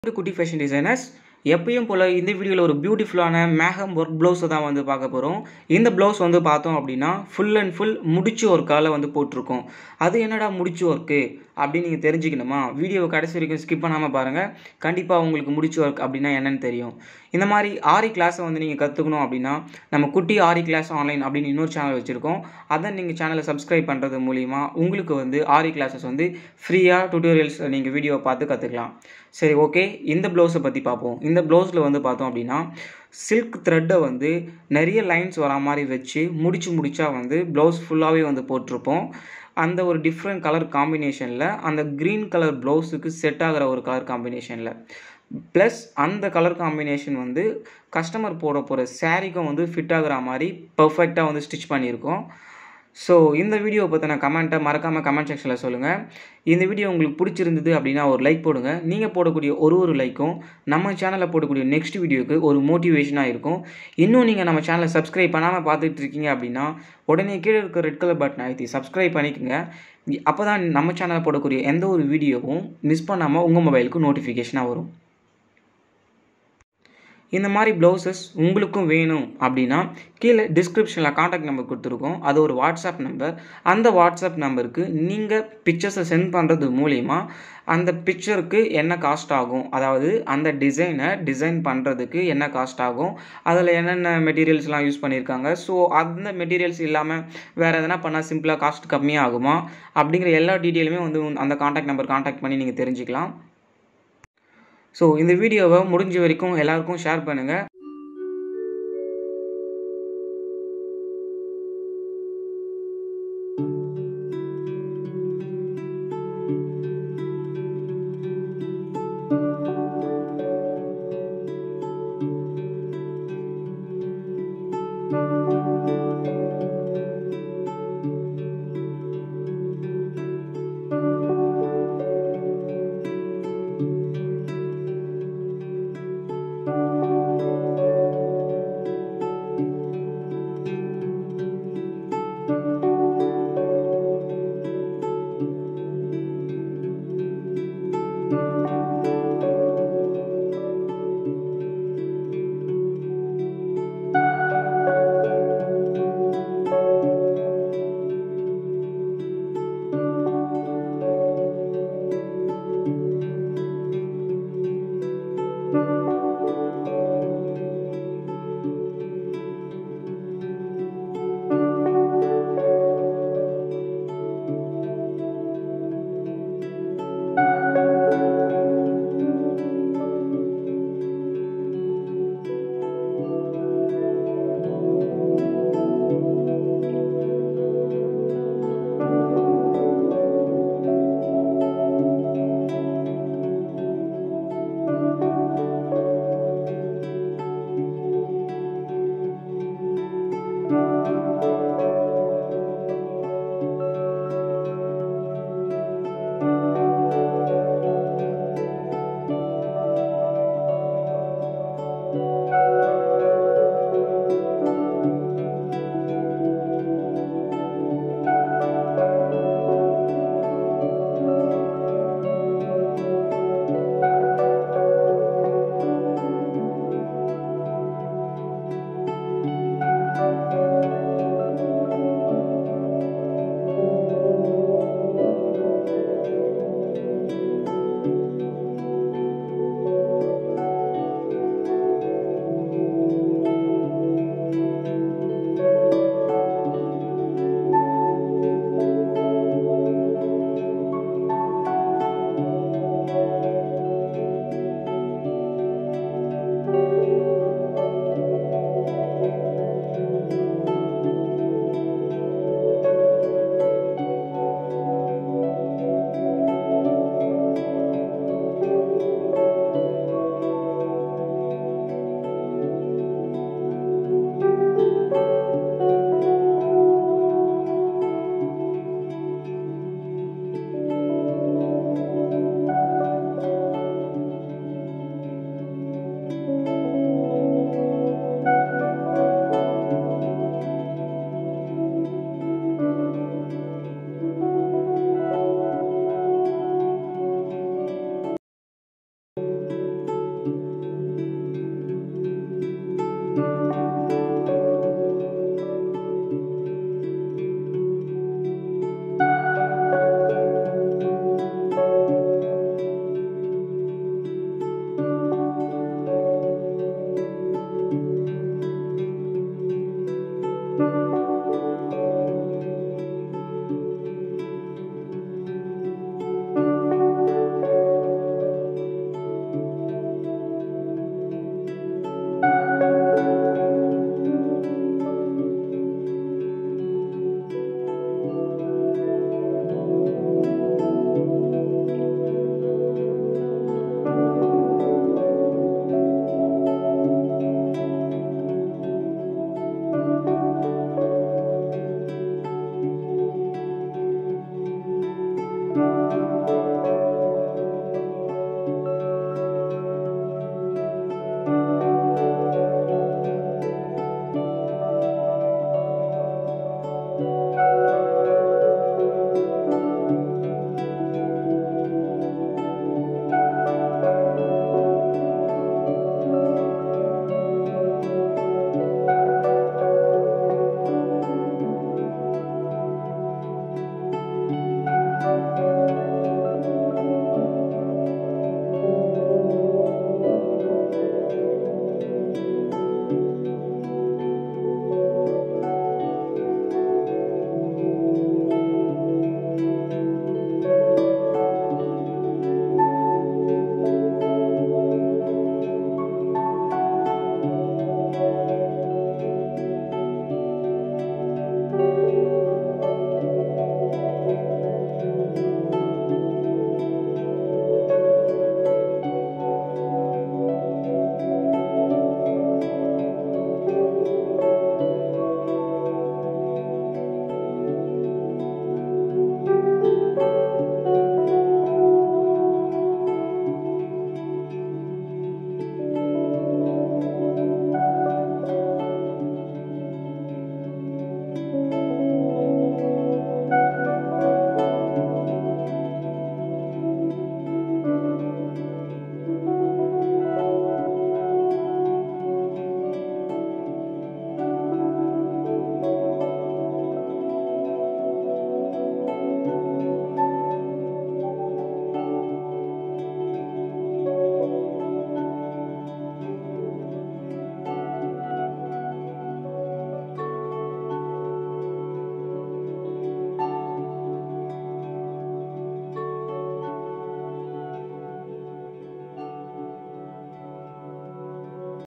ஒரு குட்டி fashion designers எப்பயும் போல் இந்த வீடியோவில் ஒரு பியூட்டிஃபுல்லான மேகம் ஒர்க் ப்ளவுஸை தான் வந்து பார்க்க போகிறோம் இந்த ப்ளவுஸ் வந்து பார்த்தோம் அப்படின்னா ஃபுல் அண்ட் ஃபுல் முடிச்சு ஒர்க்கால் வந்து போட்டிருக்கோம் அது என்னடா முடிச்சு ஒர்க்கு அப்படின்னு நீங்கள் தெரிஞ்சுக்கணுமா வீடியோவை கடைசி வரைக்கும் ஸ்கிப் பண்ணாமல் பாருங்கள் கண்டிப்பாக உங்களுக்கு முடிச்சு ஒர்க் அப்படின்னா என்னன்னு தெரியும் இந்த மாதிரி ஆரி கிளாஸை வந்து நீங்கள் கற்றுக்கணும் அப்படின்னா நம்ம குட்டி ஆரி கிளாஸ் ஆன்லைன் அப்படின்னு இன்னொரு சேனல் வச்சுருக்கோம் அதை நீங்கள் சேனலை சப்ஸ்கிரைப் பண்ணுறது மூலிமா உங்களுக்கு வந்து ஆரி கிளாஸஸ் வந்து ஃப்ரீயாக டுட்டோரியல்ஸ் நீங்கள் வீடியோவை பார்த்து கற்றுக்கலாம் சரி ஓகே இந்த ப்ளவுஸை பற்றி பார்ப்போம் இந்த ப்ளவுஸில் வந்து பார்த்தோம் அப்படின்னா சில்க் த்ரெட்டை வந்து நிறைய லைன்ஸ் வரா மாதிரி வச்சு முடிச்சு முடிச்சா வந்து ப்ளவுஸ் ஃபுல்லாகவே வந்து போட்டிருப்போம் அந்த ஒரு டிஃப்ரெண்ட் கலர் காம்பினேஷனில் அந்த க்ரீன் கலர் ப்ளவுஸுக்கு செட் ஆகிற ஒரு கலர் காம்பினேஷனில் ப்ளஸ் அந்த கலர் காம்பினேஷன் வந்து கஸ்டமர் போட போகிற சாரீக்கும் வந்து ஃபிட் ஆகுற மாதிரி பர்ஃபெக்டாக வந்து ஸ்டிச் பண்ணியிருக்கோம் ஸோ இந்த வீடியோ பற்றின கமெண்ட்டை மறக்காமல் கமெண்ட் செக்ஷனில் சொல்லுங்கள் இந்த வீடியோ உங்களுக்கு பிடிச்சிருந்தது அப்படின்னா ஒரு லைக் போடுங்க நீங்கள் போடக்கூடிய ஒரு ஒரு லைக்கும் நம்ம சேனலில் போடக்கூடிய நெக்ஸ்ட் வீடியோக்கு ஒரு மோட்டிவேஷனாக இருக்கும் இன்னும் நீங்கள் நம்ம சேனலை சப்ஸ்கிரைப் பண்ணாமல் பார்த்துட்டு இருக்கீங்க அப்படின்னா உடனே கீழே இருக்க ரெட் கலர் பட்டன் அழுத்தி சப்ஸ்கிரைப் பண்ணிக்கோங்க அப்போ தான் நம்ம சேனலில் போடக்கூடிய எந்த ஒரு வீடியோவும் மிஸ் பண்ணாமல் உங்கள் மொபைலுக்கு நோட்டிஃபிகேஷனாக வரும் இந்த மாதிரி ப்ளவுசஸ் உங்களுக்கும் வேணும் அப்படின்னா கீழே டிஸ்கிரிப்ஷனில் காண்டாக்ட் நம்பர் கொடுத்துருக்கோம் அது ஒரு வாட்ஸ்அப் நம்பர் அந்த வாட்ஸ்அப் நம்பருக்கு நீங்கள் பிக்சர்ஸை சென்ட் பண்ணுறது மூலிமா அந்த பிக்சருக்கு என்ன காஸ்ட் ஆகும் அதாவது அந்த டிசைனை டிசைன் பண்ணுறதுக்கு என்ன காஸ்ட் ஆகும் அதில் என்னென்ன மெட்டீரியல்ஸ்லாம் யூஸ் பண்ணியிருக்காங்க ஸோ அந்த மெட்டீரியல்ஸ் இல்லாமல் வேறு எதனா பண்ணால் சிம்பிளாக காஸ்ட் கம்மியாக ஆகுமா அப்படிங்கிற எல்லா டீட்டெயிலுமே வந்து அந்த காண்டாக்ட் நம்பர் காண்டாக்ட் பண்ணி நீங்கள் தெரிஞ்சுக்கலாம் ஸோ இந்த வீடியோவை முடிஞ்ச வரைக்கும் எல்லாருக்கும் ஷேர் பண்ணுங்கள்